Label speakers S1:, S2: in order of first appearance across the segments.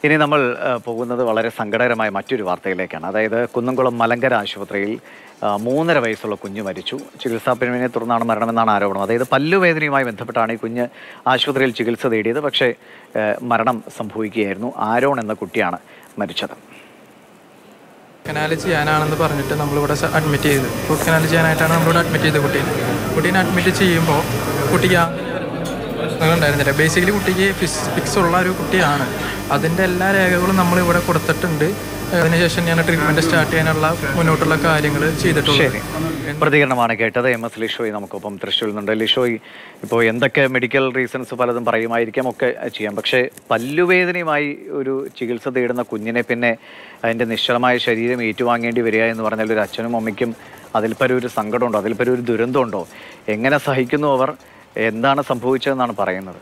S1: ഇനി നമ്മൾ ആ, പോകുന്നത് വളരെ സങ്കടകരമായ മറ്റൊരു വാർത്തയിലേക്കാണ് അതായത് കുന്നംകുളം മലങ്കര ആശുപത്രിയിൽ ആ, മൂന്നര വയസ്സുള്ള കുഞ്ഞ് മരിച്ചു ചികിത്സാ പിരിവിനെ തുടർന്നാണ് മരണമെന്നാണ് ആരോപണം അതായത് പല്ലുവേദനയുമായി ബന്ധപ്പെട്ടാണ് ഈ കുഞ്ഞ് ആശുപത്രിയിൽ ചികിത്സ തേടിയത് പക്ഷേ ആ, മരണം സംഭവിക്കുകയായിരുന്നു ആരോൺ എന്ന കുട്ടിയാണ് മരിച്ചത്
S2: കനാൽ ചെയ്യാനാണെന്ന് പറഞ്ഞിട്ട് നമ്മളിവിടെ അഡ്മിറ്റ് ചെയ്ത് റൂട്ട് കനാൽ ചെയ്യാനായിട്ടാണ് നമ്മളിവിടെ അഡ്മിറ്റ് ചെയ്തത് കുട്ടീനെ കുട്ടീനെ അഡ്മിറ്റ് ചെയ്യുമ്പോൾ കുട്ടിക്ക് പ്രശ്നങ്ങൾ ഉണ്ടായിരുന്നില്ല ബേസിക്കലി കുട്ടിക്ക് ഫിസ് ഫിക്സ് ഉള്ള ഒരു കുട്ടിയാണ് അതിൻ്റെ എല്ലാ രേഖകളും നമ്മളിവിടെ കൊടുത്തിട്ടുണ്ട് അതിനുശേഷം ഞാൻ ട്രീറ്റ്മെൻറ്റ് സ്റ്റാർട്ട് ചെയ്യാനുള്ള മുന്നോട്ടുള്ള കാര്യങ്ങൾ ചെയ്തിട്ടുള്ളത്
S1: ശരി പ്രതികരണമാണ് കേട്ടത് എം എസ് ലിഷോയ് നമുക്കൊപ്പം തൃശ്ശൂരിൽ നിന്നുണ്ട് ലിഷോയ് ഇപ്പോൾ എന്തൊക്കെ മെഡിക്കൽ റീസൺസ് പലതും പറയുമായിരിക്കാം ഒക്കെ ചെയ്യാം പക്ഷേ പല്ലുവേദനയുമായി ഒരു ചികിത്സ തേടുന്ന കുഞ്ഞിനെ പിന്നെ അതിൻ്റെ നിശ്ചലമായ ശരീരം ഏറ്റുവാങ്ങേണ്ടി വരിക എന്ന് പറഞ്ഞാൽ ഒരു അച്ഛനും അമ്മയ്ക്കും അതിൽ പരം ഒരു സങ്കടമുണ്ടോ അതിൽ പരം ഒരു ദുരന്തമുണ്ടോ എങ്ങനെ സഹിക്കുന്നു അവർ എന്താണ് സംഭവിച്ചതെന്നാണ് പറയുന്നത്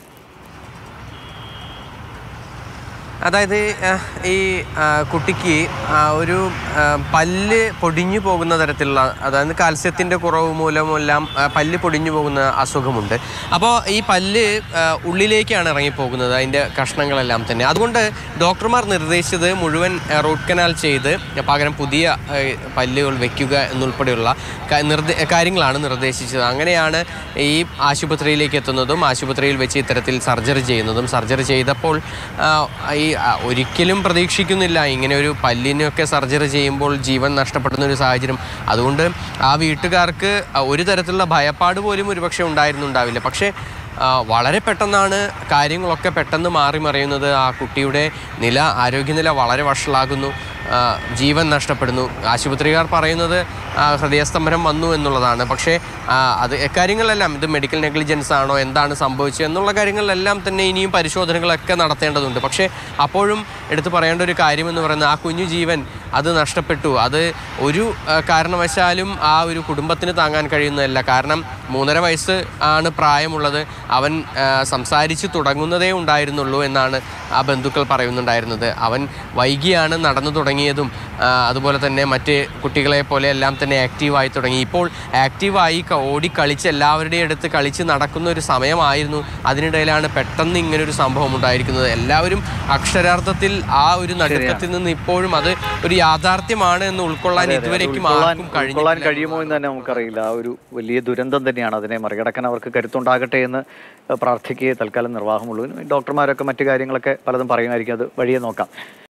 S3: അതായത് ആ, ഈ ആ, കുട്ടിക്ക് ആ, ഒരു ആ, പല്ല് പൊടിഞ്ഞു പോകുന്ന തരത്തിലുള്ള അതായത് കാൽസ്യത്തിൻ്റെ കുറവ് മൂലമെല്ലാം ആ, പല്ല് പൊടിഞ്ഞു പോകുന്ന അസുഖമുണ്ട് അപ്പോൾ ഈ പല്ല് ആ, ഉള്ളിലേക്കാണ് ഇറങ്ങിപ്പോകുന്നത് അതിൻ്റെ കഷ്ണങ്ങളെല്ലാം തന്നെ അതുകൊണ്ട് ഡോക്ടർമാർ നിർദ്ദേശിച്ചത് മുഴുവൻ ആ, റൂട്ട് കനാൽ ചെയ്ത് പകരം പുതിയ ആ, പല്ലുകൾ വെക്കുക എന്നുൾപ്പെടെയുള്ള ക- നിർദ്ദേ കാര്യങ്ങളാണ് നിർദ്ദേശിച്ചത് അങ്ങനെയാണ് ഈ ആശുപത്രിയിലേക്ക് എത്തുന്നതും ആശുപത്രിയിൽ വെച്ച് ഇത്തരത്തിൽ സർജറി ചെയ്യുന്നതും സർജറി ചെയ്തപ്പോൾ ആ, ഈ ആ, ഒരിക്കലും പ്രതീക്ഷിക്കുന്നില്ല ഇങ്ങനെ ഒരു പല്ലിനൊക്കെ സർജറി ചെയ്യുമ്പോൾ ജീവൻ നഷ്ടപ്പെടുന്ന ഒരു സാഹചര്യം അതുകൊണ്ട് ആ വീട്ടുകാർക്ക് ആ, ഒരു തരത്തിലുള്ള ഭയപ്പാട് പോലും ഒരുപക്ഷെ ഉണ്ടായിരുന്നുണ്ടാവില്ല പക്ഷേ ആ, വളരെ പെട്ടെന്നാണ് കാര്യങ്ങളൊക്കെ പെട്ടെന്ന് മാറി മറിയുന്നത് ആ കുട്ടിയുടെ നില ആരോഗ്യനില വളരെ വഷളാകുന്നു ആ, ജീവൻ നഷ്ടപ്പെടുന്നു ആശുപത്രിക്കാർ പറയുന്നത് ആ, ഹൃദയസ്തംഭനം വന്നു എന്നുള്ളതാണ് പക്ഷേ ആ, അത് കാര്യങ്ങളെല്ലാം ഇത് മെഡിക്കൽ നെഗ്ലിജൻസ് ആണോ എന്താണ് സംഭവിച്ചത് എന്നുള്ള കാര്യങ്ങളിലെല്ലാം തന്നെ ഇനിയും പരിശോധനകളൊക്കെ നടത്തേണ്ടതുണ്ട് പക്ഷേ അപ്പോഴും എടുത്തു പറയേണ്ട ഒരു കാര്യമെന്ന് പറയുന്നത് ആ കുഞ്ഞു ജീവൻ അത് നഷ്ടപ്പെട്ടു അത് ഒരു ആ, കാരണവശാലും ആ ഒരു കുടുംബത്തിന് താങ്ങാൻ കഴിയുന്നതല്ല കാരണം മൂന്നര വയസ്സ് ആണ് പ്രായമുള്ളത് അവൻ ആ, സംസാരിച്ച് തുടങ്ങുന്നതേ ഉണ്ടായിരുന്നുള്ളൂ എന്നാണ് ആ ബന്ധുക്കൾ പറയുന്നുണ്ടായിരുന്നത് അവൻ വൈകിയാണ് നടന്നു തുടങ്ങിയതും ആ, അതുപോലെ തന്നെ മറ്റ് കുട്ടികളെ പോലെ എല്ലാം തന്നെ ആക്റ്റീവായി തുടങ്ങി ഇപ്പോൾ ആക്റ്റീവായി ക- ഓടിക്കളിച്ച് എല്ലാവരുടെയും അടുത്ത് കളിച്ച് നടക്കുന്ന ഒരു സമയമായിരുന്നു അതിനിടയിലാണ് പെട്ടെന്ന് ഇങ്ങനെ ഒരു സംഭവം ഉണ്ടായിരിക്കുന്നത് എല്ലാവരും അക്ഷരാർത്ഥത്തിൽ ആ ഒരു നടുക്കത്തിൽ നിന്ന് ഇപ്പോഴും അത് ഒരു യാഥാർത്ഥ്യമാണ് എന്ന് ഉൾക്കൊള്ളാൻ ഇതുവരേക്കും
S1: ഉൾക്കൊള്ളാൻ
S3: ആർക്കും
S1: ഉൾക്കൊള്ളാൻ
S3: കഴിഞ്ഞിട്ടില്ല
S1: കഴിയുമോ എന്ന് തന്നെ നമുക്കറിയില്ല ആ ഒരു വലിയ ദുരന്തം തന്നെയാണ് അതിനെ മറികടക്കാൻ അവർക്ക് കരുത്തുണ്ടാകട്ടെ എന്ന് പ്രാർത്ഥിക്കുകയെ തൽക്കാലം നിർവാഹമുള്ളൂ ഡോക്ടർമാരൊക്കെ മറ്റു കാര്യങ്ങളൊക്കെ പലതും പറയുമായിരിക്കും അത് വഴിയെ നോക്കാം